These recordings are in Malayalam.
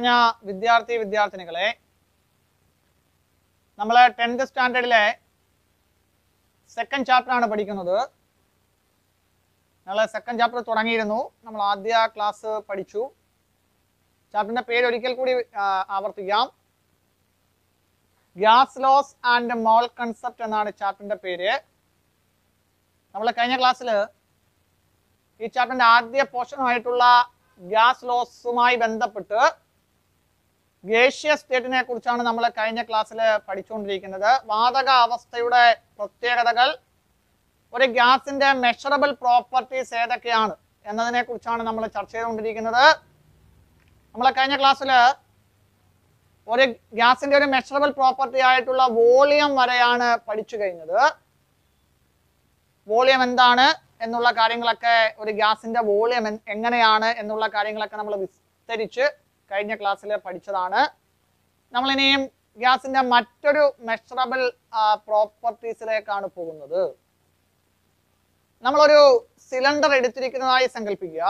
നിറഞ്ഞ വിദ്യാർത്ഥി വിദ്യാർത്ഥിനികളെ നമ്മൾ ടെൻത്ത് സ്റ്റാൻഡേർഡിലെ സെക്കൻഡ് ചാപ്റ്റർ ആണ് പഠിക്കുന്നത് ഞങ്ങൾ സെക്കൻഡ് ചാപ്റ്റർ തുടങ്ങിയിരുന്നു നമ്മൾ ആദ്യ ക്ലാസ് പഠിച്ചു ചാപ്റ്ററിന്റെ പേര് ഒരിക്കൽ കൂടി ആ, ആവർത്തിക്കാം gas laws and mole concept എന്നാണ് ചാപ്റ്ററിന്റെ പേര് നമ്മൾ കഴിഞ്ഞ ക്ലാസ്സിൽ ഈ ചാപ്റ്ററിന്റെ ആദ്യ പോർഷനുമായിട്ടുള്ള ഗ്യാസ് ലോസുമായി ബന്ധപ്പെട്ട് ഗേഷ്യ സ്റ്റേറ്റിനെ കുറിച്ചാണ് നമ്മൾ കഴിഞ്ഞ ക്ലാസ്സിൽ പഠിച്ചുകൊണ്ടിരിക്കുന്നത് വാതക അവസ്ഥയുടെ പ്രത്യേകതകൾ ഒരു ഗ്യാസിന്റെ മെഷറബിൾ പ്രോപ്പർട്ടീസ് ഏതൊക്കെയാണ് എന്നതിനെ കുറിച്ചാണ് നമ്മൾ ചർച്ച ചെയ്തുകൊണ്ടിരിക്കുന്നത് നമ്മൾ കഴിഞ്ഞ ക്ലാസ്സിൽ ഒരു ഗ്യാസിന്റെ ഒരു മെഷറബിൾ പ്രോപ്പർട്ടി ആയിട്ടുള്ള വോളിയം വരെയാണ് പഠിച്ചു കഴിഞ്ഞത് വോളിയം എന്താണ് എന്നുള്ള കാര്യങ്ങളൊക്കെ ഒരു ഗ്യാസിന്റെ വോളിയം എങ്ങനെയാണ് എന്നുള്ള കാര്യങ്ങളൊക്കെ നമ്മൾ വിസ്തരിച്ച് കഴിഞ്ഞ ക്ലാസ്സിൽ പഠിച്ചതാണ് നമ്മളിനിയും ഗ്യാസിന്റെ മറ്റൊരു മെഷറബിൾ പ്രോപ്പർട്ടീസിലേക്കാണ് പോകുന്നത് നമ്മളൊരു സിലിണ്ടർ എടുത്തിരിക്കുന്നതായി സങ്കല്പിക്കുക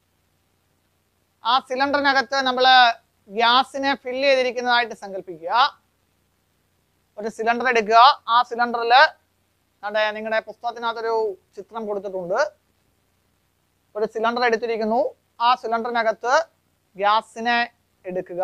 ആ സിലിണ്ടറിനകത്ത് നമ്മൾ ഗ്യാസിനെ ഫില്ല് ചെയ്തിരിക്കുന്നതായിട്ട് സങ്കല്പിക്കുക ഒരു സിലിണ്ടർ എടുക്കുക ആ സിലിണ്ടറിൽ അവിടെ നിങ്ങളുടെ പുസ്തകത്തിനകത്തൊരു ചിത്രം കൊടുത്തിട്ടുണ്ട് ഒരു സിലിണ്ടർ എടുത്തിരിക്കുന്നു ആ സിലിണ്ടറിനകത്ത് ഗ്യാസിനെ എടുക്കുക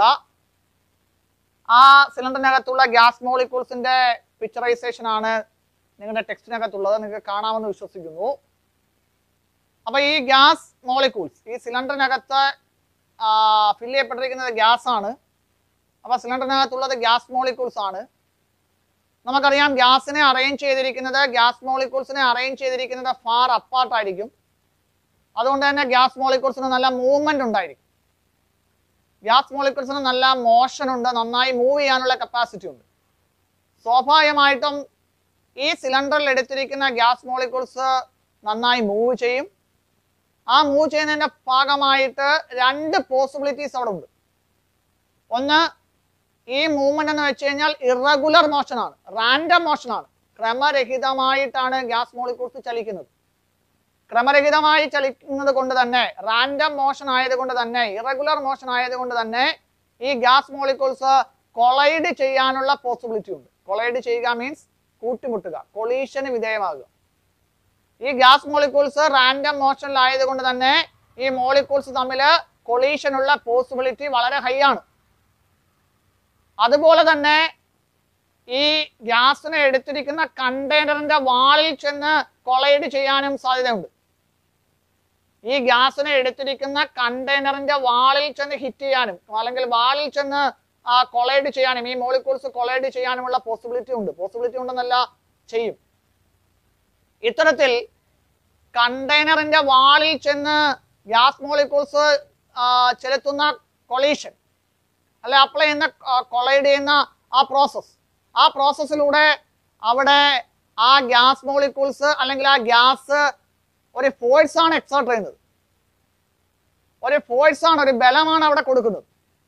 ആ സിലിണ്ടറിനകത്തുള്ള ഗ്യാസ് മോളിക്യൂൾസിന്റെ പിക്ചറൈസേഷൻ ആണ് നിങ്ങളുടെ ടെക്സ്റ്റിനകത്തുള്ളത് നിങ്ങൾക്ക് കാണാമെന്ന് വിശ്വസിക്കുന്നു അപ്പൊ ഈ ഗ്യാസ് മോളിക്യൂൾസ് ഈ സിലിണ്ടറിനകത്ത് ഫില്ല് ചെയ്യപ്പെട്ടിരിക്കുന്നത് ഗ്യാസ് ആണ് അപ്പൊ സിലിണ്ടറിനകത്തുള്ളത് ഗ്യാസ് മോളിക്യൂൾസ് ആണ് നമുക്കറിയാം ഗ്യാസിനെ അറേഞ്ച് ചെയ്തിരിക്കുന്നത് ഗ്യാസ് മോളിക്യൂൾസിനെ അറേഞ്ച് ചെയ്തിരിക്കുന്നത് ഫാർ അപ്പാർട്ട് ആയിരിക്കും അതുകൊണ്ട് തന്നെ ഗ്യാസ് മോളിക്യൂൾസിന് നല്ല മൂവ്മെന്റ് ഉണ്ടായിരിക്കും ഗ്യാസ് മോളിക്യൂൾസിന് നല്ല മോഷൻ ഉണ്ട് നന്നായി മൂവ് ചെയ്യാനുള്ള കപ്പാസിറ്റി ഉണ്ട് സ്വാഭാവികമായിട്ടും ഈ സിലിണ്ടറിൽ എടുത്തിരിക്കുന്ന ഗ്യാസ് മോളിക്യൂൾസ് നന്നായി മൂവ് ചെയ്യും ആ മൂവ് ചെയ്യുന്നതിന്റെ ഭാഗമായിട്ട് രണ്ട് പോസിബിലിറ്റീസ് അവിടെ ഉണ്ട് ഒന്ന് ഈ മൂവ്മെന്റ് എന്ന് വെച്ച് കഴിഞ്ഞാൽ ഇറഗുലർ മോഷൻ ആണ് റാൻഡം മോഷൻ ആണ് ക്രമരഹിതമായിട്ടാണ് ഗ്യാസ് മോളിക്യൂൾസ് ചലിക്കുന്നത് ക്രമരഹിതമായി ചലിക്കുന്നത് കൊണ്ട് തന്നെ റാൻഡം മോഷൻ ആയതുകൊണ്ട് തന്നെ ഇറഗുലർ മോഷൻ ആയതുകൊണ്ട് തന്നെ ഈ ഗ്യാസ് മോളിക്യൂൾസ് കൊളൈഡ് ചെയ്യാനുള്ള പോസിബിലിറ്റി ഉണ്ട് കൊളൈഡ് ചെയ്യുക മീൻസ് കൂട്ടിമുട്ടുക കൊളീഷന് വിധേയമാകുക ഈ ഗ്യാസ് മോളിക്യൂൾസ് റാൻഡം മോഷനിലായതുകൊണ്ട് തന്നെ ഈ മോളിക്യൂൾസ് തമ്മിൽ കൊളീഷനുള്ള പോസിബിലിറ്റി വളരെ ഹൈ ആണ് അതുപോലെ തന്നെ ഈ ഗ്യാസിനെ എടുത്തിരിക്കുന്ന കണ്ടെയ്നറിന്റെ വാളിൽ ചെന്ന് കൊളൈഡ് ചെയ്യാനും സാധ്യതയുണ്ട് ഈ ഗ്യാസിനെ എടുത്തിരിക്കുന്ന കണ്ടെയ്നറിന്റെ വാളിൽ ചെന്ന് ഹിറ്റ് ചെയ്യാനും അല്ലെങ്കിൽ വാളിൽ ചെന്ന് കൊളൈഡ് ചെയ്യാനും ഈ മോളിക്യൂൾസ് കൊളൈഡ് ചെയ്യാനുമുള്ള പോസിബിലിറ്റി ഉണ്ട് പോസിബിലിറ്റി ഉണ്ടെന്നല്ല ചെയ്യും ഇത്തരത്തിൽ കണ്ടെയ്നറിന്റെ വാളിൽ ചെന്ന് ഗ്യാസ് മോളിക്യൂൾസ് ചെലുത്തുന്ന കൊളീഷൻ അല്ലെ അപ്ലൈ ചെയ്യുന്ന കൊളൈഡ് ചെയ്യുന്ന ആ പ്രോസസ് ആ പ്രോസസ്സിലൂടെ അവിടെ ആ ഗ്യാസ് മോളിക്യൂൾസ് അല്ലെങ്കിൽ ആ ഗ്യാസ് ഒരു ഫോഴ്സ് ആണ് എക്സേർട്ട് ചെയ്യുന്നത് ഒരു ഫോഴ്സ് ആണ് ഒരു ബലമാണ് അവിടെ കൊടുക്കുന്നത്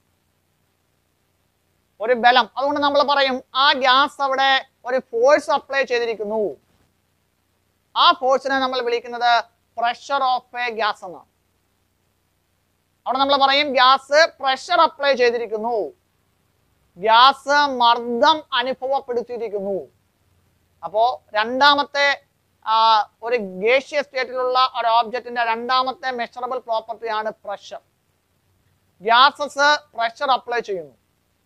ഒരു ബലം അതുകൊണ്ട് നമ്മൾ പറയും ആ ഗ്യാസ് അവിടെ ഒരു ഫോഴ്സ് അപ്ലൈ ചെയ്തിരിക്കുന്നു ആ ഫോഴ്സിനെ നമ്മൾ വിളിക്കുന്നത് പ്രഷർ ഓഫ് എ ഗ്യാസ് എന്നാണ് അവിടെ നമ്മൾ പറയും ഗ്യാസ് പ്രഷർ അപ്ലൈ ചെയ്തിരിക്കുന്നു ഗ്യാസ് മർദ്ദം അനുഭവപ്പെടുത്തിയിരിക്കുന്നു അപ്പോ രണ്ടാമത്തെ ആ, ഒരു ഗേഷ്യ സ്റ്റേറ്റിലുള്ള ഒരു ഓബ്ജക്റ്റിന്റെ രണ്ടാമത്തെ മെഷറബിൾ പ്രോപ്പർട്ടിയാണ് പ്രഷർ ഗ്യാസസ് പ്രഷർ അപ്ലൈ ചെയ്യുന്നു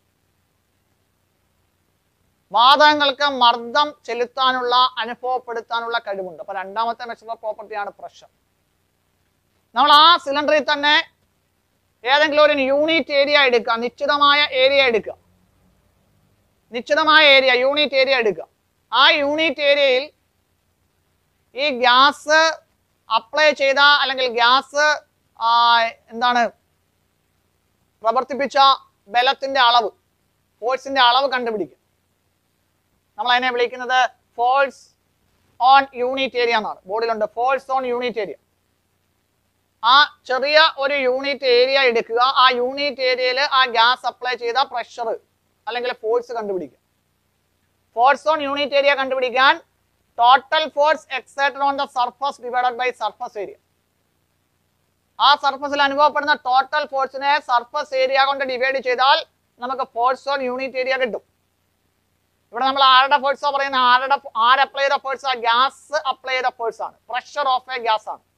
വാതകങ്ങൾക്ക് മർദ്ദം ചെലുത്താനുള്ള അനുഭവപ്പെടുത്താനുള്ള കഴിവുണ്ട് അപ്പൊ രണ്ടാമത്തെ മെഷറബിൾ പ്രോപ്പർട്ടിയാണ് പ്രഷർ നമ്മൾ ആ സിലിണ്ടറിൽ തന്നെ ഏതെങ്കിലും ഒരു യൂണിറ്റ് ഏരിയ എടുക്കുക നിശ്ചിതമായ ഏരിയ എടുക്കുക നിശ്ചിതമായ ഏരിയ യൂണിറ്റ് ഏരിയ എടുക്കുക ആ യൂണിറ്റ് ഏരിയയിൽ ഈ ഗ്യാസ് അപ്ലൈ ചെയ്ത അല്ലെങ്കിൽ ഗ്യാസ് എന്താണ് പ്രവർത്തിപ്പിച്ച ബലത്തിന്റെ അളവ് ഫോഴ്സിന്റെ അളവ് കണ്ടുപിടിക്കുക നമ്മൾ അതിനെ വിളിക്കുന്നത് ഫോഴ്സ് ഓൺ യൂണിറ്റ് ഏരിയ എന്നാണ് ബോർഡിലുണ്ട് ഫോഴ്സ് ഓൺ യൂണിറ്റ് ഏരിയ ആ ചെറിയ ഒരു യൂണിറ്റ് ഏരിയ എടുക്കുക ആ യൂണിറ്റ് ഏരിയയിൽ ആ ഗ്യാസ് അപ്ലൈ ചെയ്ത പ്രഷർ അല്ലെങ്കിൽ ഫോഴ്സ് കണ്ടുപിടിക്കുക ഫോഴ്സ് ഓൺ യൂണിറ്റ് ഏരിയ കണ്ടുപിടിക്കാൻ total force exerted on the surface divided by surface area ആ സർഫസിൽ അനുഭവപ്പെടുന്ന ടോട്ടൽ ഫോഴ്സിനെ സർഫസ് ഏരിയ കൊണ്ട് ഡിവൈഡ് ചെയ്താൽ നമുക്ക് ഫോഴ്സ് ഓൺ യൂണിറ്റ് ഏരിയ കിട്ടും ഇവിടെ നമ്മൾ ആരുടെ ഫോഴ്സോ പറയുന്ന ആരുടെ ആര് അപ്ലൈ ചെയ്ത ഫോഴ്സ് ഗ്യാസ് അപ്ലൈ ചെയ്ത ഫോഴ്സ് ആണ് പ്രഷർ ഓഫ് എ ഗ്യാസ് ആണ്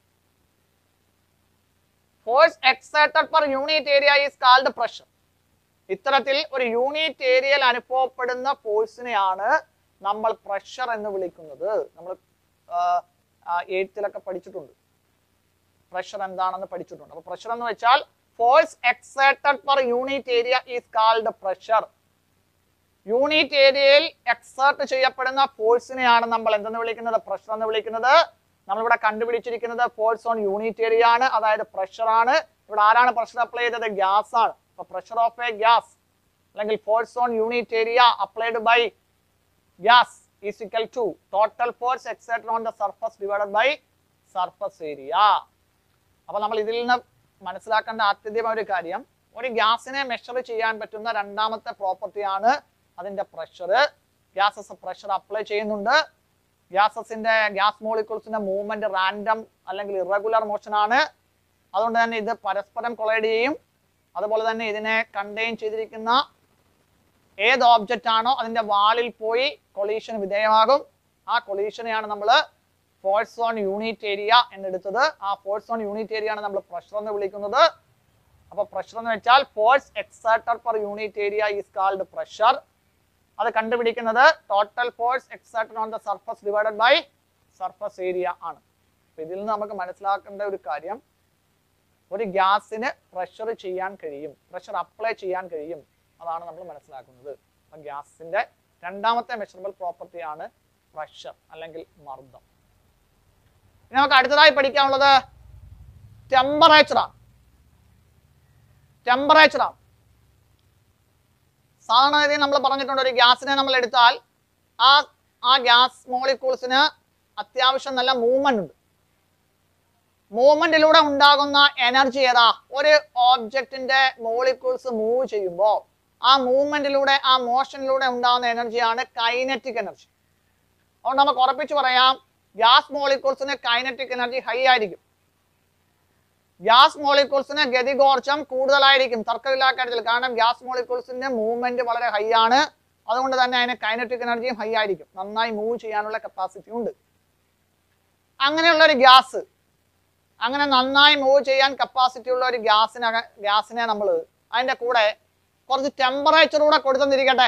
force exerted per unit area is called pressure ഇത്തരത്തിൽ ഒരു യൂണിറ്റ് ഏരിയയിൽ അനുഭവപ്പെടുന്ന ഫോഴ്സിനെയാണ് നമ്മൾ പ്രഷർ എന്ന് വിളിക്കുന്നത് നമ്മൾ എയ്ത്തിലൊക്കെ പഠിച്ചിട്ടുണ്ട് പ്രഷർ എന്താണെന്ന് പഠിച്ചിട്ടുണ്ട് അപ്പൊ പ്രഷർ എന്ന് വെച്ചാൽ force exerted per unit area is called pressure unit ഏരിയയിൽ എക്സേർട്ട് ചെയ്യപ്പെടുന്ന ഫോഴ്സിനെയാണ് നമ്മൾ എന്തെന്ന് വിളിക്കുന്നത് പ്രഷർ എന്ന് വിളിക്കുന്നത് നമ്മളിവിടെ കണ്ടുപിടിച്ചിരിക്കുന്നത് ഫോഴ്സ് ഓൺ യൂണിറ്റ് ഏരിയ ആണ് അതായത് പ്രഷർ ആണ് ഇവിടെ ആരാണ് പ്രഷർ അപ്ലൈ ചെയ്തത് ഗ്യാസ് ആണ് അപ്പൊ പ്രഷർ ഓഫ് എ ഗ്യാസ് അല്ലെങ്കിൽ force on unit area applied by gas is equal to total force exerted on the surface divided by surface area അപ്പൊ നമ്മൾ ഇതിൽ നിന്ന് മനസ്സിലാക്കേണ്ട ആത്യന്തികമായ ഒരു കാര്യം ഒരു ഗ്യാസിനെ മെഷർ ചെയ്യാൻ പറ്റുന്ന രണ്ടാമത്തെ പ്രോപ്പർട്ടിയാണ് അതിന്റെ പ്രഷർ ഗ്യാസസ് പ്രഷർ അപ്ലൈ ചെയ്യുന്നുണ്ട് ഗ്യാസസിന്റെ ഗ്യാസ് മോളിക്യൂൾസിന്റെ മൂവ്മെന്റ് റാൻഡം അല്ലെങ്കിൽ ഇറഗുലർ മോഷൻ ആണ് അതുകൊണ്ട് തന്നെ ഇത് പരസ്പരം കൊളൈഡ് ചെയ്യും അതുപോലെ തന്നെ ഇതിനെ കണ്ടെയ്ൻ ചെയ്തിരിക്കുന്ന ഏത് ഓബ്ജക്റ്റ് ആണോ അതിന്റെ വാളിൽ പോയി കൊളീഷന് വിധേയമാകും ആ കൊളീഷനെയാണ് നമ്മൾ ഫോഴ്സ് ഓൺ യൂണിറ്റ് ഏരിയ എന്നെടുത്തത് ആ ഫോഴ്സ് ഓൺ യൂണിറ്റ് ഏരിയ ആണ് നമ്മൾ പ്രഷർ എന്ന് വിളിക്കുന്നത് അപ്പൊ പ്രഷർ എന്ന് വെച്ചാൽ force exerted per unit area is called pressure അത് കണ്ടുപിടിക്കുന്നത് total force exerted on the surface divided by surface area ആണ് അപ്പൊ ഇതിൽ നിന്ന് നമുക്ക് മനസ്സിലാക്കേണ്ട ഒരു കാര്യം ഒരു ഗ്യാസിന് പ്രഷർ ചെയ്യാൻ കഴിയും പ്രഷർ അപ്ലൈ ചെയ്യാൻ കഴിയും അതാണ് നമ്മൾ മനസ്സിലാക്കുന്നത് അപ്പൊ ഗ്യാസിന്റെ രണ്ടാമത്തെ മെഷറബിൾ പ്രോപ്പർട്ടിയാണ് പ്രഷർ അല്ലെങ്കിൽ മർദ്ദം ഇനി നമുക്ക് അടുത്തതായി പഠിക്കാനുള്ളത് ടെമ്പറേച്ചറാണ് ടെമ്പറേച്ചറാണ് സാധാരണഗതിയിൽ നമ്മൾ പറഞ്ഞിട്ടുണ്ട് ഒരു ഗ്യാസിനെ നമ്മൾ എടുത്താൽ ആ ആ ഗ്യാസ് മോളിക്യൂൾസിന് അത്യാവശ്യം നല്ല മൂവ്മെന്റ് ഉണ്ട് മൂവ്മെന്റിലൂടെ ഉണ്ടാകുന്ന എനർജി ഏതാ ഒരു ഓബ്ജക്റ്റിന്റെ മോളിക്യൂൾസ് മൂവ് ചെയ്യുമ്പോൾ ആ മൂവ്മെന്റിലൂടെ ആ മോഷനിലൂടെ ഉണ്ടാകുന്ന എനർജിയാണ് കൈനറ്റിക് എനർജി അതുകൊണ്ട് നമുക്ക് ഉറപ്പിച്ചു പറയാം ഗ്യാസ് മോളിക്യൂൾസിന് കൈനറ്റിക് എനർജി ഹൈ ആയിരിക്കും ഗ്യാസ് മോളിക്യൂൾസിന് ഗതികോർജം കൂടുതലായിരിക്കും തർക്കമില്ലാത്ത കാര്യത്തിൽ കാരണം ഗ്യാസ് മോളിക്യൂൾസിന്റെ മൂവ്മെന്റ് വളരെ ഹൈ ആണ് അതുകൊണ്ട് തന്നെ അതിന് കൈനറ്റിക് എനർജിയും ഹൈ ആയിരിക്കും നന്നായി മൂവ് ചെയ്യാനുള്ള കപ്പാസിറ്റി ഉണ്ട് അങ്ങനെയുള്ള ഒരു ഗ്യാസ് അങ്ങനെ നന്നായി മൂവ് ചെയ്യാൻ കപ്പാസിറ്റി ഉള്ള ഒരു ഗ്യാസിനെ ഗ്യാസിനെ നമ്മൾ അതിന്റെ കൂടെ കുറച്ച് ടെമ്പറേച്ചർ കൂടെ കൊടുത്തെന്നിരിക്കട്ടെ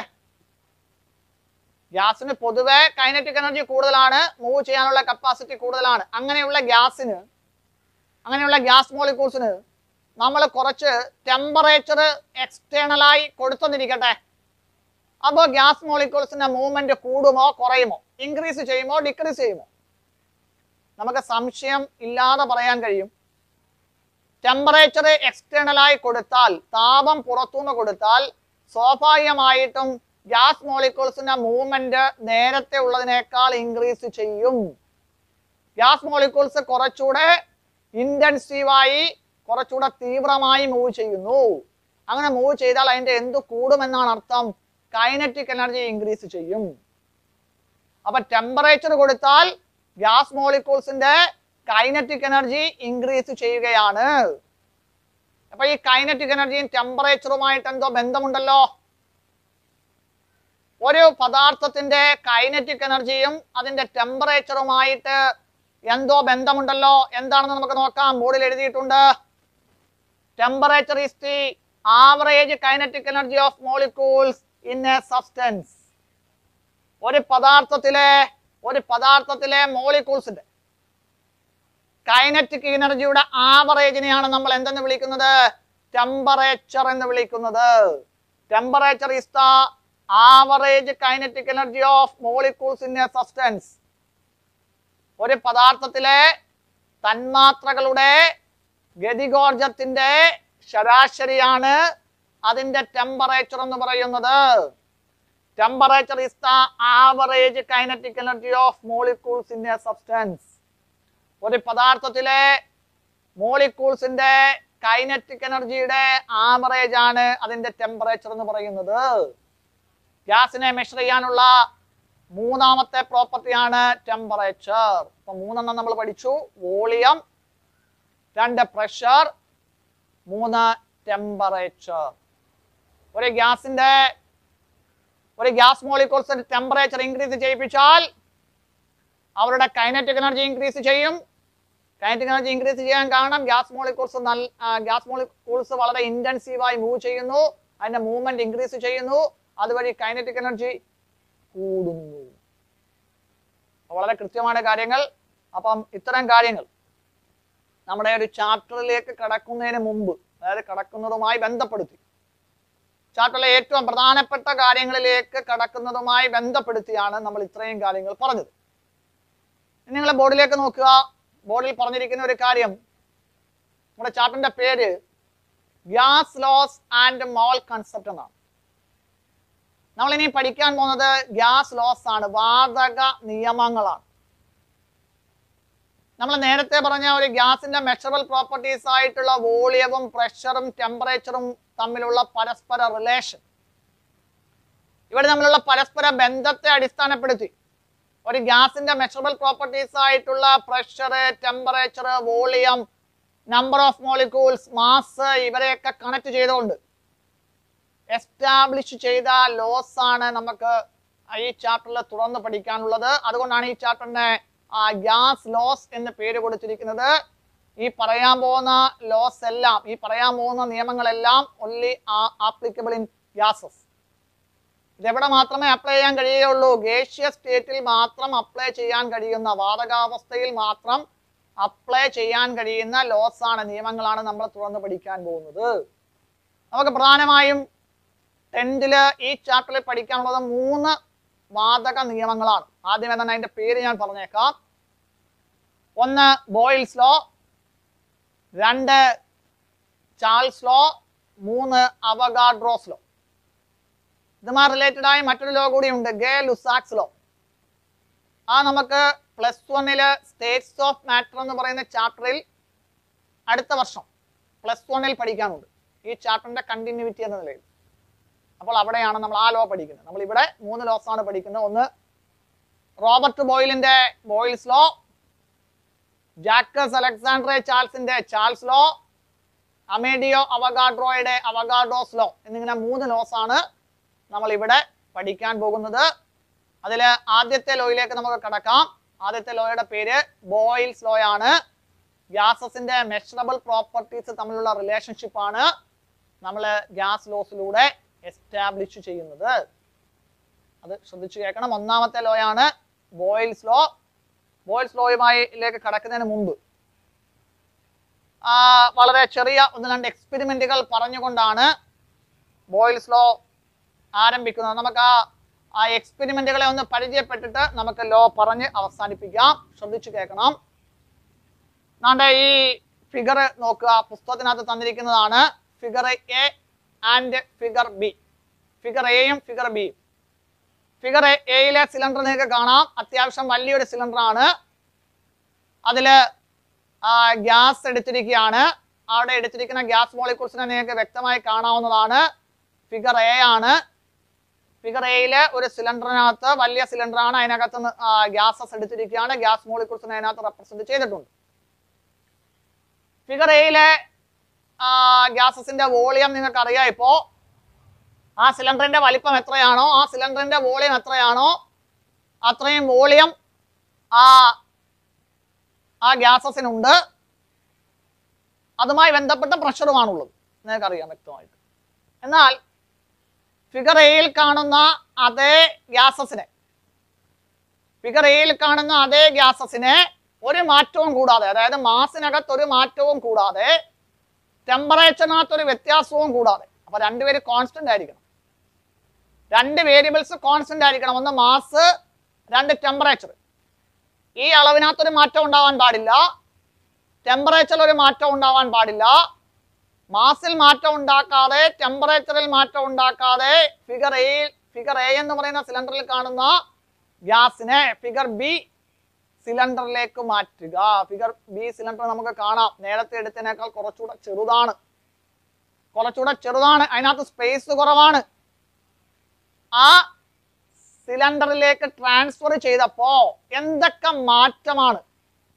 ഗ്യാസിന് പൊതുവെ കൈനറ്റിക് എനർജി കൂടുതലാണ് മൂവ് ചെയ്യാനുള്ള കപ്പാസിറ്റി കൂടുതലാണ് അങ്ങനെയുള്ള ഗ്യാസിന് അങ്ങനെയുള്ള ഗ്യാസ് മോളിക്യൂൾസിന് നമ്മൾ കുറച്ച് ടെമ്പറേച്ചർ എക്സ്റ്റേണലായി കൊടുത്തെന്നിരിക്കട്ടെ അപ്പോൾ ഗ്യാസ് മോളിക്യൂൾസിന്റെ മൂവ്മെന്റ് കൂടുമോ കുറയുമോ ഇൻക്രീസ് ചെയ്യുമോ ഡിക്രീസ് ചെയ്യുമോ നമുക്ക് സംശയം ഇല്ലാതെ പറയാൻ കഴിയും ടെമ്പറേച്ചർ എക്സ്റ്റേണലായി കൊടുത്താൽ താപം പുറത്തുനിന്ന് കൊടുത്താൽ സ്വാഭാവികമായിട്ടും ഗ്യാസ് മോളിക്യൂൾസിന്റെ മൂവ്മെന്റ് നേരത്തെ ഉള്ളതിനേക്കാൾ ഇൻക്രീസ് ചെയ്യും ഗ്യാസ് മോളിക്യൂൾസ് കുറച്ചുകൂടെ ഇന്റൻസീവായി കുറച്ചുകൂടെ തീവ്രമായി മൂവ് ചെയ്യുന്നു അങ്ങനെ മൂവ് ചെയ്താൽ അതിന്റെ എന്ത് കൂടുമെന്നാണ് അർത്ഥം കൈനറ്റിക് എനർജി ഇൻക്രീസ് ചെയ്യും അപ്പൊ ടെമ്പറേച്ചർ കൊടുത്താൽ ഗ്യാസ് മോളിക്യൂൾസിന്റെ കൈനറ്റിക് എനർജി ഇൻക്രീസ് ചെയ്യുകയാണ് അപ്പൊ ഈ കൈനറ്റിക് എനർജിയും ടെമ്പറേച്ചറുമായിട്ട് എന്തോ ബന്ധമുണ്ടല്ലോ ഒരു പദാർത്ഥത്തിന്റെ കൈനറ്റിക് എനർജിയും അതിന്റെ ടെമ്പറേച്ചറുമായിട്ട് എന്തോ ബന്ധമുണ്ടല്ലോ എന്താണെന്ന് നമുക്ക് നോക്കാം ബോർഡിൽ എഴുതിയിട്ടുണ്ട് temperature is the average kinetic energy of molecules in a substance ഒരു പദാർത്ഥത്തിലെ ഒരു പദാർത്ഥത്തിലെ മോളിക്യൂൾസിന്റെ കൈനറ്റിക് എനർജിയുടെ ആവറേജിനെയാണ് നമ്മൾ എന്തെന്ന് വിളിക്കുന്നത് ടെമ്പറേച്ചർ എന്ന് വിളിക്കുന്നത് temperature is the average kinetic energy of molecules in a substance ഒരു പദാർത്ഥത്തിലെ തന്മാത്രകളുടെ ഗതികോർജത്തിന്റെ ശരാശരിയാണ് അതിന്റെ ടെമ്പറേച്ചർ എന്ന് പറയുന്നത് temperature is the average kinetic energy of molecules in a substance ഒരു പദാർത്ഥത്തിലെ മോളിക്യൂൾസിന്റെ കൈനറ്റിക് എനർജിയുടെ ആവറേജ് ആണ് അതിന്റെ ടെമ്പറേച്ചർ എന്ന് പറയുന്നത് ഗ്യാസിനെ മെഷർ ചെയ്യാനുള്ള മൂന്നാമത്തെ പ്രോപ്പർട്ടിയാണ് ടെമ്പറേച്ചർ അപ്പൊ മൂന്നെണ്ണം നമ്മൾ പഠിച്ചു വോളിയം രണ്ട് പ്രഷർ മൂന്ന് ടെമ്പറേച്ചർ ഒരു ഗ്യാസിന്റെ ഒരു ഗ്യാസ് മോളിക്യൂൾസിന്റെ ടെമ്പറേച്ചർ ഇൻക്രീസ് ചെയ്യിപ്പിച്ചാൽ അവരുടെ കൈനറ്റിക് എനർജി ഇൻക്രീസ് ചെയ്യും കൈനറ്റിക് എനർജി ഇൻക്രീസ് ചെയ്യാൻ കാരണം ഗ്യാസ് മോളിക്യൂൾസ് നല്ല ഗ്യാസ് മോളിക്യൂൾസ് വളരെ ഇന്റൻസീവായി മൂവ് ചെയ്യുന്നു അതിന്റെ മൂവ്മെന്റ് ഇൻക്രീസ് ചെയ്യുന്നു അതുവഴി കൈനറ്റിക് എനർജി കൂടുന്നു അപ്പൊ വളരെ കൃത്യമായ കാര്യങ്ങൾ അപ്പം ഇത്തരം കാര്യങ്ങൾ നമ്മുടെ ഒരു ചാപ്റ്ററിലേക്ക് കടക്കുന്നതിന് മുമ്പ് അതായത് കടക്കുന്നതുമായി ബന്ധപ്പെടുത്തി ചാപ്റ്ററിലെ ഏറ്റവും പ്രധാനപ്പെട്ട കാര്യങ്ങളിലേക്ക് കടക്കുന്നതുമായി ബന്ധപ്പെടുത്തിയാണ് നമ്മൾ ഇത്രയും കാര്യങ്ങൾ പറഞ്ഞത് ഇനി നിങ്ങൾ ബോർഡിലേക്ക് നോക്കുക ബോർഡിൽ പറഞ്ഞിരിക്കുന്ന ഒരു കാര്യം നമ്മുടെ ചാപ്റ്ററിന്റെ പേര് gas laws and mole concept എന്നാണ് നമ്മൾ ഇനി പഠിക്കാൻ പോകുന്നത് ഗ്യാസ് ലോസ് ആണ് വാതക നിയമങ്ങളാണ് നമ്മൾ നേരത്തെ പറഞ്ഞ ഒരു ഗ്യാസിന്റെ മെഷറബിൾ പ്രോപ്പർട്ടീസ് ആയിട്ടുള്ള വോളിയവും പ്രഷറും ടെമ്പറേച്ചറും തമ്മിലുള്ള പരസ്പര റിലേഷൻ ഇവിടെ തമ്മിലുള്ള പരസ്പര ബന്ധത്തെ അടിസ്ഥാനപ്പെടുത്തി ഒരു ഗ്യാസിന്റെ മെഷറബിൾ പ്രോപ്പർട്ടീസ് ആയിട്ടുള്ള pressure temperature volume number of molecules mass ഇവരെയൊക്കെ കണക്ട് ചെയ്തുകൊണ്ട് എസ്റ്റാബ്ലിഷ് ചെയ്ത ലോസ് ആണ് നമുക്ക് ഈ ചാപ്റ്ററിൽ തുറന്ന് പഠിക്കാനുള്ളത് അതുകൊണ്ടാണ് ഈ ചാപ്റ്ററിന് ഗ്യാസ് ലോസ് എന്ന് പേര് കൊടുത്തിരിക്കുന്നത് ഈ പറയാൻ പോകുന്ന ലോസ് എല്ലാം ഈ പറയാൻ പോകുന്ന നിയമങ്ങളെല്ലാം ഒൺലി ആപ്ലിക്കബിൾ ഇൻ ഗ്യാസസ് ഇതെവിടെ മാത്രമേ അപ്ലൈ ചെയ്യാൻ കഴിയുകയുള്ളൂ ഗേഷ്യസ് സ്റ്റേറ്റിൽ മാത്രം അപ്ലൈ ചെയ്യാൻ കഴിയുന്ന വാതകാവസ്ഥയിൽ മാത്രം അപ്ലൈ ചെയ്യാൻ കഴിയുന്ന ലോസ് ആണ് നിയമങ്ങളാണ് നമ്മൾ തുറന്ന് പഠിക്കാൻ പോകുന്നത് നമുക്ക് പ്രധാനമായും ടെൻത്തില് ഈ ചാപ്റ്ററിൽ പഠിക്കാനുള്ളത് മൂന്ന് വാതക നിയമങ്ങളാണ് ആദ്യമേ തന്നെ അതിന്റെ പേര് ഞാൻ പറഞ്ഞേക്കാം ഒന്ന് ബോയിൽസ് ലോ രണ്ട് ചാൾസ് ലോ മൂന്ന് അവഗാഡ്രോസ് ലോ ഇതുമായി റിലേറ്റഡ് ആയി മറ്റൊരു ലോ കൂടി ഉണ്ട് ഗേ ലുസാക്സ് ലോ ആ നമുക്ക് പ്ലസ് വണ്ണില് സ്റ്റേറ്റ്സ് ഓഫ് മാറ്റർ എന്ന് പറയുന്ന ചാപ്റ്ററിൽ അടുത്ത വർഷം പ്ലസ് വണ്ണിൽ പഠിക്കാനുണ്ട് ഈ ചാപ്റ്ററിന്റെ കണ്ടിന്യൂറ്റി എന്ന നിലയിൽ അപ്പോൾ അവിടെയാണ് നമ്മൾ ആ ലോ പഠിക്കുന്നത് നമ്മൾ ഇവിടെ മൂന്ന് ലോസ് ആണ് പഠിക്കുന്നത് ഒന്ന് റോബർട്ട് ബോയിലിന്റെ ബോയിൽസ് ലോ ജാക്കസ് അലക്സാണ്ട്രെ ചാൾസിന്റെ ചാൾസ് ലോ അമേഡിയോ അവഗാഡ്രോയുടെ അവഗാഡോസ് ലോ എന്നിങ്ങനെ മൂന്ന് ലോസ് ആണ് നമ്മൾ ഇവിടെ പഠിക്കാൻ പോകുന്നത് അതിൽ ആദ്യത്തെ ലോയിലേക്ക് നമുക്ക് കടക്കാം ആദ്യത്തെ ലോയുടെ പേര് ബോയിൽസ് ലോ ആണ് ഗ്യാസസിന്റെ മെഷറബിൾ പ്രോപ്പർട്ടീസ് തമ്മിലുള്ള റിലേഷൻഷിപ്പ് ആണ് നമ്മൾ ഗ്യാസ് ലോസിലൂടെ എസ്റ്റാബ്ലിഷ് ചെയ്യുന്നത് അത് ശ്രദ്ധിച്ചു കേൾക്കണം ഒന്നാമത്തെ ലോയാണ് ബോയിൽസ് ലോ ബോയിൽസ് ലോയുമായിലേക്ക് കടക്കുന്നതിന് മുമ്പ് ആ, വളരെ ചെറിയ ഒന്ന് രണ്ട് എക്സ്പെരിമെന്റുകൾ പറഞ്ഞുകൊണ്ടാണ് ബോയിൽസ് ലോ ആരംഭിക്കുന്നത് നമുക്ക് ആ ആ എക്സ്പെരിമെന്റുകളെ ഒന്ന് പരിചയപ്പെട്ടിട്ട് നമുക്ക് ലോ പറഞ്ഞ് അവസാനിപ്പിക്കാം ശ്രദ്ധിച്ചു കേൾക്കണം നാണ്ടെ ഈ ഫിഗർ നോക്കുക പുസ്തകത്തിനകത്ത് തന്നിരിക്കുന്നതാണ് figure A and figure B figure എയും ഫിഗർ ബിയും ഫിഗർ എയിലെ സിലിണ്ടർ നിങ്ങൾക്ക് കാണാം അത്യാവശ്യം വലിയൊരു സിലിണ്ടർ ആണ് അതില് ഗ്യാസ് എടുത്തിരിക്കുകയാണ് അവിടെ എടുത്തിരിക്കുന്ന ഗ്യാസ് മോളിക്യൂൾസിനെ നിങ്ങൾക്ക് വ്യക്തമായി കാണാവുന്നതാണ് ഫിഗർ എ ആണ് ഫിഗർ എയില് ഒരു സിലിണ്ടറിനകത്ത് വലിയ സിലിണ്ടർ ആണ് അതിനകത്ത് ഗ്യാസസ് എടുത്തിരിക്കുകയാണ് ഗ്യാസ് മോളിക്യൂൾസിനെ അതിനകത്ത് റെപ്രസെന്റ് ചെയ്തിട്ടുണ്ട് ഫിഗർ എയിലെ ഗ്യാസസിന്റെ വോളിയം നിങ്ങൾക്ക് അറിയാം ഇപ്പോ ആ സിലിണ്ടറിന്റെ വലിപ്പം എത്രയാണോ ആ സിലിണ്ടറിന്റെ വോളിയം എത്രയാണോ അത്രയും വോളിയം ആ ആ ഗ്യാസസിനുണ്ട് അതുമായി ബന്ധപ്പെട്ട പ്രഷറുമാണുള്ളത് നിങ്ങൾക്കറിയാം വ്യക്തമായിട്ട് എന്നാൽ ഫിഗർ എയിൽ കാണുന്ന അതേ ഗ്യാസസിനെ ഫിഗർ എയിൽ കാണുന്ന അതേ ഗ്യാസസിനെ ഒരു മാറ്റവും കൂടാതെ അതായത് മാസിനകത്ത് ഒരു മാറ്റവും കൂടാതെ ടെമ്പറേച്ചറിനകത്ത് ഒരു വ്യത്യാസവും കൂടാതെ അപ്പൊ രണ്ടുപേര് കോൺസ്റ്റന്റ് ആയിരിക്കണം രണ്ട് വേരിയബിൾസ് കോൺസ്റ്റന്റ് ആയിരിക്കണം ഒന്ന് മാസ് രണ്ട് ടെമ്പറേച്ചർ ഈ അളവിനകത്ത് ഒരു മാറ്റം ഉണ്ടാവാൻ പാടില്ല ടെമ്പറേച്ചറിൽ ഒരു മാറ്റം ഉണ്ടാവാൻ പാടില്ല മാസിൽ മാറ്റം ഉണ്ടാക്കാതെ ടെമ്പറേച്ചറിൽ മാറ്റം ഉണ്ടാക്കാതെ ഫിഗർ എ ഫിഗർ എ എന്ന് പറയുന്ന സിലിണ്ടറിൽ കാണുന്ന ഗ്യാസിനെ ഫിഗർ ബി സിലിണ്ടറിലേക്ക് മാറ്റുക ഫിഗർ ബി സിലിണ്ടർ നമുക്ക് കാണാം നേരത്തെ എടുത്തതിനേക്കാൾ കുറച്ചുകൂടെ ചെറുതാണ് കുറച്ചുകൂടെ ചെറുതാണ് അതിനകത്ത് സ്പേസ് കുറവാണ് ആ സിലിണ്ടറിലേക്ക് ട്രാൻസ്ഫർ ചെയ്തപ്പോ എന്തൊക്കെ മാറ്റമാണ്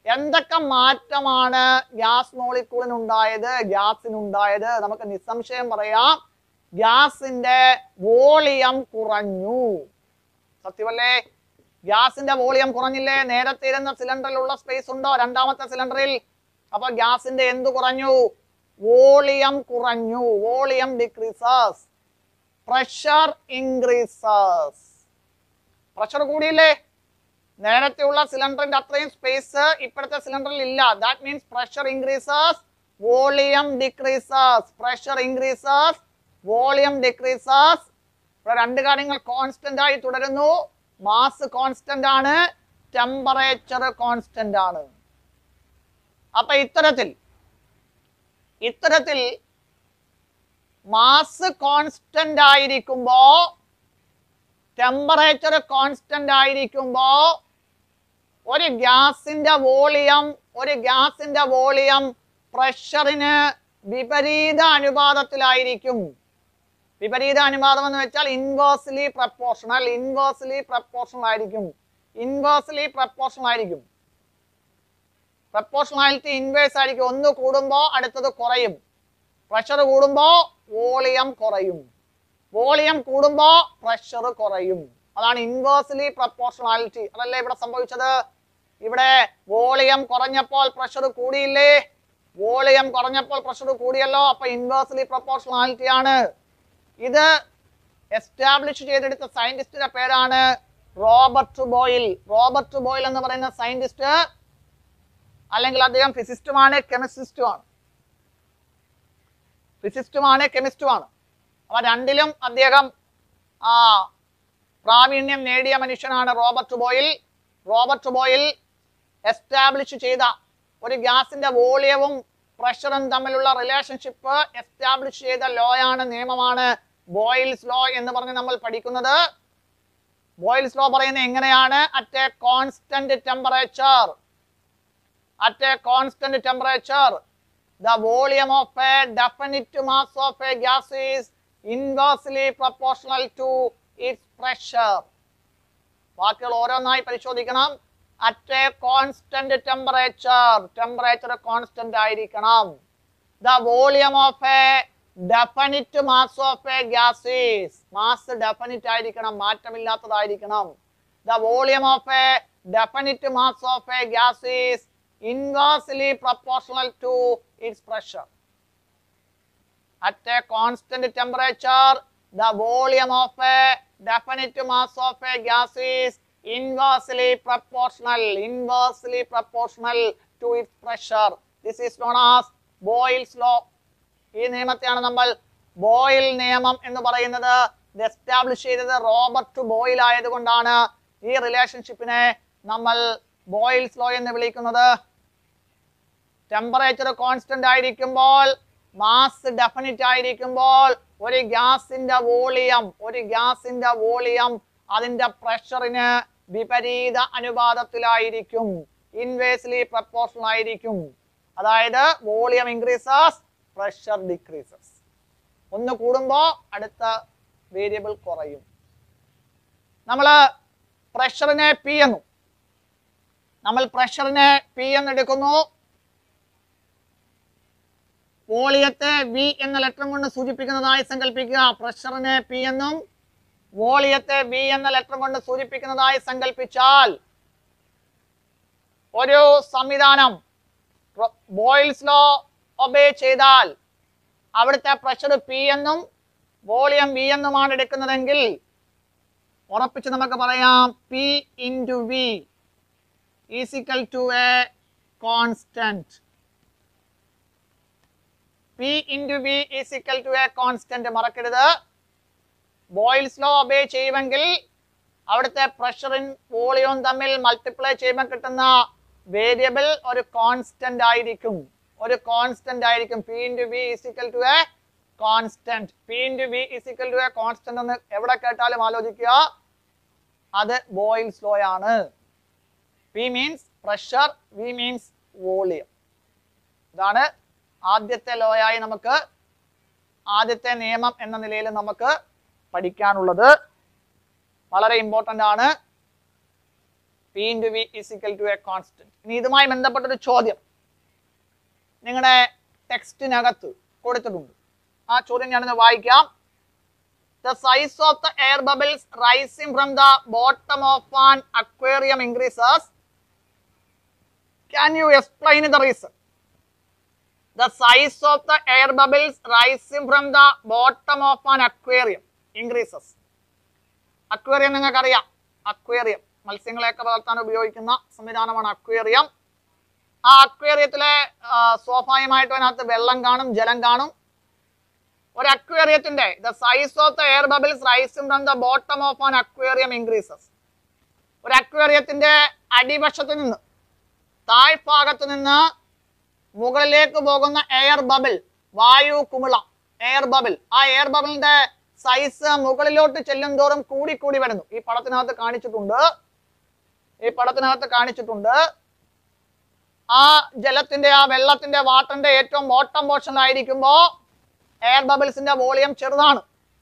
എന്തൊക്കെ മാറ്റമാണ് ഗ്യാസ് മോളിക്കൂളിനുണ്ടായത് ഗ്യാസിനുണ്ടായത് നമുക്ക് നിസ്സംശയം പറയാം ഗ്യാസിന്റെ വോളിയം കുറഞ്ഞു സത്യമല്ലേ ഗ്യാസിന്റെ വോളിയം കുറഞ്ഞില്ലേ നേരത്തെ ഇരുന്ന സിലിണ്ടറിലുള്ള സ്പേസ് ഉണ്ടോ രണ്ടാമത്തെ സിലിണ്ടറിൽ അപ്പൊ ഗ്യാസിന്റെ എന്ത് കുറഞ്ഞു വോളിയം കുറഞ്ഞു volume decreases pressure increases pressure കൂടിയില്ലേ നേരത്തെയുള്ള സിലിണ്ടറിന്റെ അത്രയും സ്പേസ് ഇപ്പോഴത്തെ സിലിണ്ടറിൽ ഇല്ല that means pressure increases volume decreases pressure increases volume decreases ഇവിടെ രണ്ട് കാര്യങ്ങൾ കോൺസ്റ്റന്റ് ആയി തുടരുന്നു മാസ് കോൺസ്റ്റന്റ് ആണ് ടെമ്പറേച്ചർ കോൺസ്റ്റന്റ് ആണ് അപ്പൊ ഇത്തരത്തിൽ ഇത്തരത്തിൽ മാസ് കോൺസ്റ്റന്റ് ആയിരിക്കുമ്പോ ടെമ്പറേച്ചർ കോൺസ്റ്റന്റ് ആയിരിക്കുമ്പോ ഒരു ഗ്യാസിന്റെ വോളിയം ഒരു ഗ്യാസിന്റെ വോളിയം പ്രഷറിന് വിപരീത അനുപാതത്തിലായിരിക്കും വിപരീത അനുപാതം എന്ന് വെച്ചാൽ ഇൻവേഴ്സ്ലി പ്രപ്പോർഷണൽ ഇൻവേഴ്സ്ലി പ്രപ്പോർഷണൽ ആയിരിക്കും ഇൻവേഴ്സ്ലി പ്രപ്പോർഷണൽ ആയിരിക്കും പ്രപ്പോർഷണാലിറ്റി ഇൻവേഴ്സ് ആയിരിക്കും ഒന്ന് കൂടുമ്പോ അടുത്തത് കുറയും പ്രഷർ കൂടുമ്പോ വോളിയം കുറയും വോളിയം കൂടുമ്പോ പ്രഷർ കുറയും അതാണ് ഇൻവേഴ്സ്ലി പ്രപ്പോർഷണാലിറ്റി അതല്ലേ ഇവിടെ സംഭവിച്ചത് ഇവിടെ വോളിയം കുറഞ്ഞപ്പോൾ പ്രഷർ കൂടിയില്ലേ വോളിയം കുറഞ്ഞപ്പോൾ പ്രഷർ കൂടിയല്ലോ അപ്പൊ ഇൻവേഴ്സ്ലി പ്രപ്പോർഷണാലിറ്റി ആണ് ഇത് എസ്റ്റാബ്ലിഷ് ചെയ്തെടുത്ത സയന്റിസ്റ്റിന്റെ പേരാണ് റോബർട്ട് ബോയിൽ റോബർട്ട് ബോയിൽ എന്ന് പറയുന്ന സയന്റിസ്റ്റ് അല്ലെങ്കിൽ അദ്ദേഹം ഫിസിസ്റ്റുമാണ് കെമിസ്റ്റിസ്റ്റുമാണ് ഫിസിസ്റ്റുമാണ് കെമിസ്റ്റുമാണ് അപ്പൊ രണ്ടിലും അദ്ദേഹം ആ പ്രാവീണ്യം നേടിയ മനുഷ്യനാണ് Robert Boyle Robert Boyle establish ചെയ്ത ഒരു ഗ്യാസിന്റെ വോളിയവും പ്രഷറും തമ്മിലുള്ള റിലേഷൻഷിപ്പ് എസ്റ്റാബ്ലിഷ് ചെയ്ത ലോ ആണ് നിയമമാണ് ബോയിൽസ് ലോ എന്ന് പറഞ്ഞ് നമ്മൾ പഠിക്കുന്നത് ബോയിൽസ് ലോ പറയുന്നത് എങ്ങനെയാണ് at a constant temperature at a constant temperature, the volume of a definite mass of a gas is inversely proportional to its pressure. വാക്കുകൾ ഓരോന്നായി പരിശോധിക്കണം at a constant temperature temperature constant ആയിരിക്കണം the volume of a definite mass of a gas is mass definite ആയിരിക്കണം മാറ്റമില്ലാത്തതായിരിക്കണം the volume of a definite mass of a gas is inversely proportional to its pressure. At a constant temperature, the volume of a definite mass of a gas is inversely proportional, inversely proportional to its pressure. This is known as Boyle's law. ഈ നിയമത്തെയാണ് നമ്മൾ ബോയിൽ നിയമം എന്ന് പറയുന്നത് ഇത് എസ്റ്റാബ്ലിഷ് ചെയ്തത് റോബർട്ട് ബോയിൽ ആയതുകൊണ്ടാണ് ഈ റിലേഷൻഷിപ്പിനെ നമ്മൾ ബോയിൽസ് ലോ എന്ന് വിളിക്കുന്നത് ടെമ്പറേച്ചർ കോൺസ്റ്റന്റ് ആയിരിക്കുമ്പോൾ മാസ് ഡെഫിനിറ്റ് ആയിരിക്കുമ്പോൾ ഒരു ഗ്യാസിന്റെ വോളിയം ഒരു ഗ്യാസിന്റെ വോളിയം അതിന്റെ പ്രഷറിന് വിപരീത അനുപാതത്തിലായിരിക്കും ഇൻവേഴ്സ്ലി പ്രപ്പോർഷണൽ ആയിരിക്കും അതായത് വോളിയം ഇൻക്രീസസ് പ്രഷർ ഡിക്രീസസ് ഒന്ന് കൂടുമ്പോൾ അടുത്ത വേരിയബിൾ കുറയും നമ്മൾ പ്രഷറിനെ പി എന്നും നമ്മൾ പ്രഷറിനെ പി എന്നെടുക്കുന്നു വോളിയത്തെ വി എന്ന ലെറ്റർ കൊണ്ട് സൂചിപ്പിക്കുന്നതായി സങ്കല്പിക്കുക പ്രഷറിനെ പി എന്നും വോളിയത്തെ വി എന്ന ലെറ്റർ കൊണ്ട് സൂചിപ്പിക്കുന്നതായി സങ്കല്പിച്ചാൽ ഒരു സംവിധാനം ബോയിൽസ് ലോ ഒബേ ചെയ്താൽ അവിടുത്തെ പ്രഷർ പി എന്നും വോളിയം വി എന്നുമാണ് എടുക്കുന്നതെങ്കിൽ ഉറപ്പിച്ച് നമുക്ക് പറയാം P into V is equal to a constant P into V is equal to a constant മറക്കരുത് ബോയിൽസ് ലോ ഒബേ ചെയ്യുമെങ്കിൽ അവിടുത്തെ പ്രഷറും വോളിയവും തമ്മിൽ മൾട്ടിപ്ലൈ ചെയ്യുമ്പോൾ കിട്ടുന്ന വേരിയബിൾ ഒരു കോൺസ്റ്റന്റ് ആയിരിക്കും ഒരു കോൺസ്റ്റന്റ് ആയിരിക്കും P into V is equal to a constant P into V is equal to a constant എന്ന് എവിടെ കേട്ടാലും ആലോചിക്കുക അത് ബോയിൽസ് ലോ ആണ് P means pressure V means volume ഇതാണ് ആദ്യത്തെ ലോയായി നമുക്ക് ആദ്യത്തെ നിയമം എന്ന നിലയിൽ നമുക്ക് പഠിക്കാനുള്ളത് വളരെ ഇമ്പോർട്ടൻ്റ് ആണ് P into V is equal to a constant ഇനി ഇതുമായി ബന്ധപ്പെട്ടൊരു ചോദ്യം നിങ്ങളുടെ ടെക്സ്റ്റിനകത്ത് കൊടുത്തിട്ടുണ്ട് ആ ചോദ്യം ഞാനൊന്ന് വായിക്കാം the size of the air bubbles rising from the bottom of an aquarium increases Can you explain the reason? The size of the air bubbles rising from the bottom of an aquarium increases. Aquarium നിങ്ങൾക്കറിയാം അക്വേറിയം മത്സ്യങ്ങളെയൊക്കെ വളർത്താൻ ഉപയോഗിക്കുന്ന സംവിധാനമാണ് അക്വേറിയം ആ അക്വേറിയത്തിലെ ആ, സ്വാഭാവികമായിട്ടും അതിനകത്ത് വെള്ളം കാണും ജലം കാണും ഒരു അക്വേറിയത്തിന്റെ the size of the air bubbles rising from the bottom of an aquarium increases ഒരു അക്വേറിയത്തിന്റെ അടിവശത്ത് നിന്ന് താഴ്ഭാഗത്ത് നിന്ന് മുകളിലേക്ക് പോകുന്ന എയർ ബബിൾ വായു കുമിള എയർ ബബിൾ ആ എയർ ബബിളിന്റെ സൈസ് മുകളിലോട്ട് ചെല്ലും തോറും കൂടി കൂടി വരുന്നു ഈ പടത്തിനകത്ത് കാണിച്ചിട്ടുണ്ട് ഈ പടത്തിനകത്ത് കാണിച്ചിട്ടുണ്ട് ആ ജലത്തിന്റെ ആ വെള്ളത്തിന്റെ വാട്ടറിന്റെ ഏറ്റവും ബോട്ടം പോർഷനിലായിരിക്കുമ്പോ എയർ ബബിൾസിന്റെ വോളിയം ചെറുതാണ്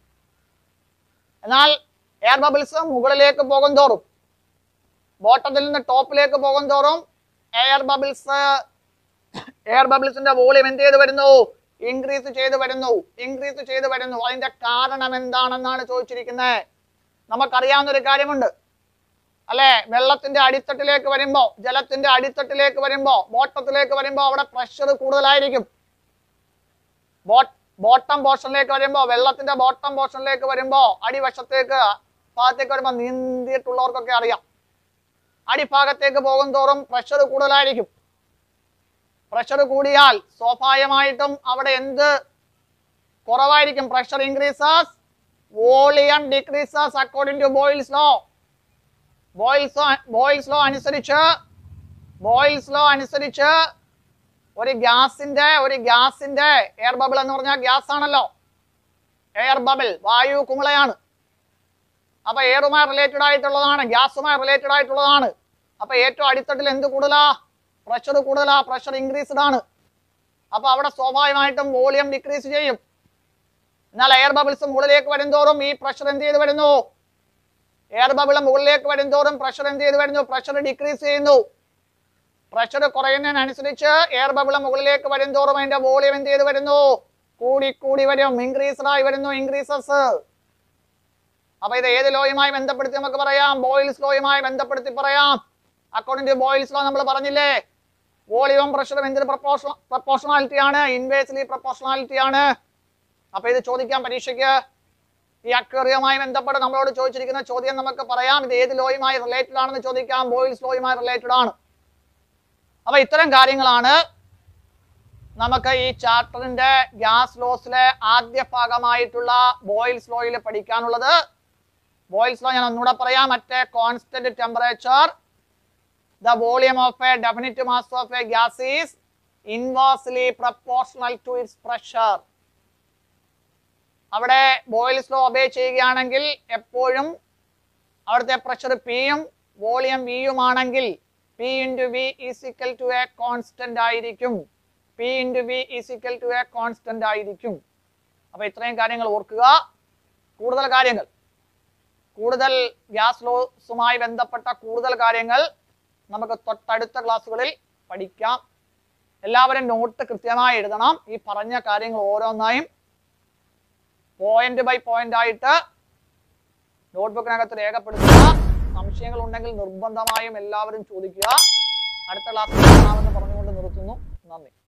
എന്നാൽ എയർ ബബിൾസ് മുകളിലേക്ക് പോകും തോറും ബോട്ടത്തിൽ നിന്ന് ടോപ്പിലേക്ക് പോകും തോറും എയർ ബബിൾസ് എയർ ബബിൾസിന്റെ വോളിയം എന്ത് ചെയ്ത് വരുന്നു ഇൻക്രീസ് ചെയ്ത് വരുന്നു ഇൻക്രീസ് ചെയ്ത് വരുന്നു അതിന്റെ കാരണം എന്താണെന്നാണ് ചോദിച്ചിരിക്കുന്നത് നമുക്കറിയാവുന്ന ഒരു കാര്യമുണ്ട് അല്ലെ വെള്ളത്തിന്റെ അടിത്തട്ടിലേക്ക് വരുമ്പോ ജലത്തിന്റെ അടിത്തട്ടിലേക്ക് വരുമ്പോ ബോട്ടത്തിലേക്ക് വരുമ്പോ അവിടെ പ്രഷർ കൂടുതലായിരിക്കും ബോട്ട് ബോട്ടം പോർഷനിലേക്ക് വരുമ്പോ വെള്ളത്തിന്റെ ബോട്ടം പോർഷനിലേക്ക് വരുമ്പോ അടിവശത്തേക്ക് ഭാഗത്തേക്ക് വരുമ്പോ നീന്തിയിട്ടുള്ളവർക്കൊക്കെ അറിയാം അടിഭാഗത്തേക്ക് പോകും തോറും പ്രഷർ കൂടുതലായിരിക്കും പ്രഷർ കൂടിയാൽ സ്വാഭാവികമായിട്ടും അവിടെ എന്ത് കുറവായിരിക്കും pressure increases volume decreases according to Boyle's law Boyle's Boyle's law അനുസരിച്ച് ബോയിൽസ് ലോ അനുസരിച്ച് ഒരു ഗ്യാസിന്റെ ഒരു ഗ്യാസിന്റെ എയർ ബബിൾ എന്ന് പറഞ്ഞാൽ ഗ്യാസ് ആണല്ലോ എയർ ബബിൾ വായു കുമിളയാണ് അപ്പൊ എയറുമായി റിലേറ്റഡ് ആയിട്ടുള്ളതാണ് ഗ്യാസുമായി റിലേറ്റഡ് ആയിട്ടുള്ളതാണ് അപ്പൊ ഏറ്റവും അടിത്തട്ടിൽ എന്ത് കൂടുതലാ പ്രഷർ കൂടുതലാ പ്രഷർ ഇൻക്രീസ്ഡ് ആണ് അപ്പൊ അവിടെ സ്വാഭാവികമായിട്ടും വോളിയം ഡിക്രീസ് ചെയ്യും എന്നാൽ എയർ ബബിൾസ് മുകളിലേക്ക് വരുന്തോറും ഈ പ്രഷർ എന്ത് ചെയ്ത് വരുന്നു എയർ ബബിൾ മുകളിലേക്ക് വരുന്തോറും പ്രഷർ എന്ത് ചെയ്ത് വരുന്നു പ്രഷർ ഡിക്രീസ് ചെയ്യുന്നു പ്രഷർ കുറയുന്നതിനനുസരിച്ച് എയർ ബബിൾ മുകളിലേക്ക് വരുന്തോറും അതിന്റെ വോളിയം എന്ത് ചെയ്ത് വരുന്നു കൂടി കൂടി വരും ഇൻക്രീസ്ഡ് ആയി വരുന്നു ഇൻക്രീസസ് അപ്പൊ ഇത് ഏത് ലോയുമായി ബന്ധപ്പെടുത്തി നമുക്ക് പറയാം ബോയിൽസ് ലോയുമായി ബന്ധപ്പെടുത്തി പറയാം അക്കോർഡിംഗ് ടു ബോയിൽസ് ലോ നമ്മൾ പറഞ്ഞില്ലേ വോളിയവും പ്രഷറും എന്തിന് പ്രപ്പോർഷണൽ പ്രപ്പോർഷണാലിറ്റി ആണ് ഇൻവേഴ്സ്ലി പ്രപ്പോർഷണാലിറ്റി ആണ് അപ്പൊ ഇത് ചോദിക്കാം പരീക്ഷയ്ക്ക് ഈ അക്വേറിയവുമായി ബന്ധപ്പെട്ട് നമ്മളോട് ചോദിച്ചിരിക്കുന്ന ചോദ്യം നമുക്ക് പറയാം ഇത് ഏത് ലോയുമായി റിലേറ്റഡ് ആണെന്ന് ചോദിക്കാം ബോയിൽസ് ലോയുമായി റിലേറ്റഡ് ആണ് അപ്പൊ ഇത്തരം കാര്യങ്ങളാണ് നമുക്ക് ഈ ചാപ്റ്ററിന്റെ ഗ്യാസ് ലോസിലെ ആദ്യ ഭാഗമായിട്ടുള്ള ബോയിൽസ് ലോയിൽ പഠിക്കാനുള്ളത് ബോയിൽസ് ലോ ഞാൻ ഒന്നുകൂടെ പറയാം മറ്റേ constant temperature the volume of a definite mass of a gas is inversely proportional to its pressure അവിടെ ബോയിൽസ് ലോ ഒബേ ചെയ്യുകയാണെങ്കിൽ എപ്പോഴും അവിടുത്തെ പ്രഷർ പിയും വോളിയം വിയും ആണെങ്കിൽ P into V is equal to a constant ആയിരിക്കും P into V is equal to a constant ആയിരിക്കും അപ്പൊ ഇത്രയും കാര്യങ്ങൾ ഓർക്കുക കൂടുതൽ കാര്യങ്ങൾ കൂടുതൽ ഗ്യാസ് ലോസുമായി ബന്ധപ്പെട്ട കൂടുതൽ കാര്യങ്ങൾ നമുക്ക് തൊട്ടടുത്ത ക്ലാസ്സുകളിൽ പഠിക്കാം എല്ലാവരും നോട്ട് കൃത്യമായി എഴുതണം ഈ പറഞ്ഞ കാര്യങ്ങൾ ഓരോന്നായും പോയിന്റ് ബൈ പോയിന്റ് ആയിട്ട് നോട്ട്ബുക്കിനകത്ത് രേഖപ്പെടുത്തുക സംശയങ്ങൾ ഉണ്ടെങ്കിൽ നിർബന്ധമായും എല്ലാവരും ചോദിക്കുക അടുത്ത ക്ലാസ്സിൽ കാണാമെന്ന് പറഞ്ഞുകൊണ്ട് നിർത്തുന്നു നന്ദി